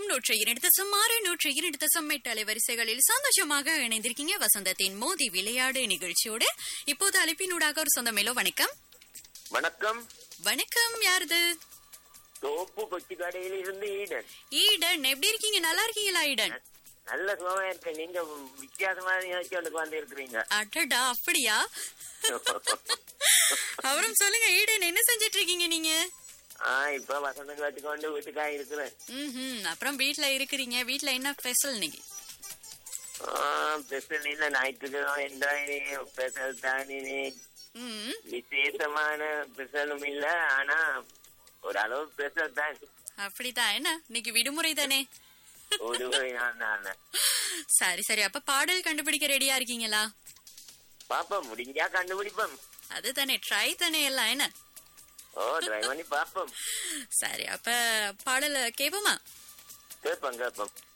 நூற்றி இரண்டு தசம் ஆறு நூற்றி இரண்டு தசம் எட்டு அலைவரிசைகளில் சந்தோஷமாக இணைந்திருக்கீங்க வசந்தத்தின் மோதி விளையாடு நிகழ்ச்சியோடு இப்போது அழைப்பினூடாக ஒரு சொந்தமேலோ வணக்கம் வணக்கம் வணக்கம் யாருது தோப்பு கொச்சி கடையில் இருந்து ஈடன் ஈடன் எப்படி இருக்கீங்க நல்லா இருக்கீங்களா ஈடன் நல்ல சுகமா இருக்கேன் நீங்க வித்தியாசமான நிகழ்ச்சி ஒன்று வந்து இருக்கிறீங்க அடடா அப்படியா அப்புறம் சொல்லுங்க ஈடன் என்ன செஞ்சிட்டு இருக்கீங்க நீங்க ஆஹ் இப்ப வசந்தம் கட்டுக்கொண்டு வீட்டுக்காக இருக்கிறேன் ம் அப்புறம் வீட்ல இருக்கிறீங்க வீட்ல என்ன ஸ்பெஷல் இன்னைக்கு ஸ்பெஷல் இல்ல ஞாயிற்றுக்கிழமை என்றால் ஸ்பெஷல் தானே ம் விசேஷமான ஸ்பெஷலும் இல்ல ஆனா ஒரு அளவு ஸ்பெஷல் தான் அப்படிதான் என்ன இன்னைக்கு விடுமுறை தானே ஒரு நாள் சரி சரி அப்ப பாடல் கண்டுபிடிக்க ரெடியா இருக்கீங்களா பாப்போம் முடிஞ்சா கண்டுபிடிப்போம் அதுதானே ட்ரை தானே எல்லாம் என்ன ஓ ட்ரை பண்ணி பாப்போம் சரி அப்ப பாடல கேப்போமா கேட்போம் கேட்போம்